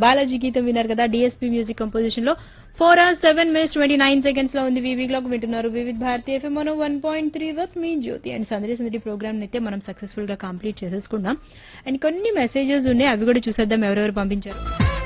బాలాజీ గీతం విన్నారు కదా డిఎస్పీ మ్యూజిక్ కంపోజిషన్ లో four hours seven minutes twenty nine seconds లో ఉంది వివి క్లాక్ వింటున్నారు వివిధ్ భారతి ఎఫ్ఎం మనో వన్ పాయింట్ త్రీ వత్ మీ జ్యోతి అండ్ సందడి సందడి ప్రోగ్రామ్ అయితే మనం సక్సెస్ఫుల్ గా కంప్లీట్ చేసేసుకున్నాం అండ్ కొన్ని మెసేజెస్ ఉన్నాయి అవి కూడా చూసేద్దాం ఎవరెవరు పంపించారు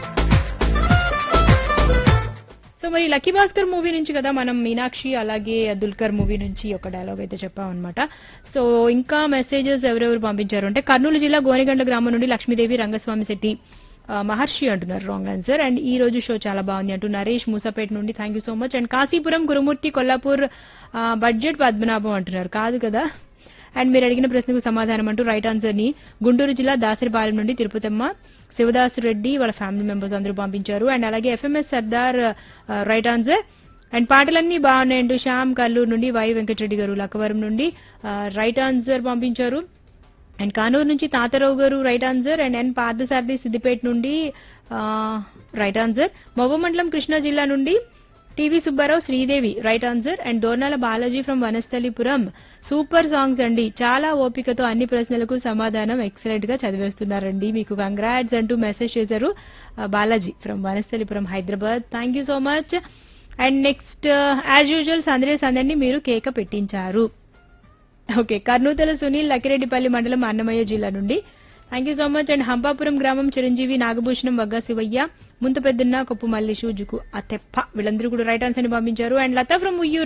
సో మరి లక్కీ భాస్కర్ మూవీ నుంచి కదా మనం మీనాక్షి అలాగే దుల్కర్ మూవీ నుంచి ఒక డైలాగ్ అయితే చెప్పామన్నమాట సో ఇంకా మెసేజెస్ ఎవరెవరు పంపించారు అంటే కర్నూలు జిల్లా గోనెగండ్ల గ్రామం నుండి లక్ష్మీదేవి రంగస్వామి శెట్టి ఆ, మహర్షి అంటున్నారు రాంగ్ ఆన్సర్ అండ్ ఈ రోజు షో చాలా బాగుంది అంటూ నరేష్ మూసాపేట నుండి thank you so much and Kashipuram Gurumurthy Kollapur ఆ, బడ్జెట్ పద్మనాభం అంటున్నారు కాదు కదా అండ్ మీరు అడిగిన ప్రశ్నకు సమాధానం అంటూ రైట్ ఆన్సర్ ని గుంటూరు జిల్లా దాసరిపాలెం నుండి తిరుపతమ్మ శివదాస్ రెడ్డి వాళ్ళ ఫ్యామిలీ మెంబర్స్ అందరూ పంపించారు అండ్ అలాగే FMS Sardar right answer and పాటలన్నీ బాగున్నాయంటూ శ్యామ్ కల్లూరు నుండి వై వెంకటరెడ్డి గారు లక్కవరం నుండి రైట్ ఆన్సర్ పంపించారు అండ్ కానూరు నుంచి Tatarao garu right answer and N Parthasarathi Siddipet నుండి రైట్ ఆన్సర్ మవ్వ మండలం కృష్ణా జిల్లా నుండి TV Subbarao Sridevi right answer and Dornala Balaji from Vanasthalipuram super songs అండి చాలా ఓపికతో అన్ని ప్రశ్నలకు సమాధానం ఎక్సలెంట్ గా చదివేస్తున్నారండి మీకు కంగ్రాట్స్ అంటూ మెసేజ్ చేశారు ఆ, Balaji from Vanasthalipuram Hyderabad thank you so much and next as usual సందడి సందడిని మీరు కేక పెట్టించారు ఓకే కర్నూతల సునీల్ లకిరెడ్డిపల్లి మండలం అన్నమయ్య జిల్లా నుండి thank you so much and Hampapuram గ్రామం చిరంజీవి నాగభూషణం వగ్గ శివయ్య ముంత పెద్దన్న కొప్పు మల్లేషు జుకు అతెప్ప వీళ్ళందరూ కూడా రైట్ ఆన్సర్ ని పంపించారు అండ్ లతా ఫ్రమ్ ఉయ్యూరు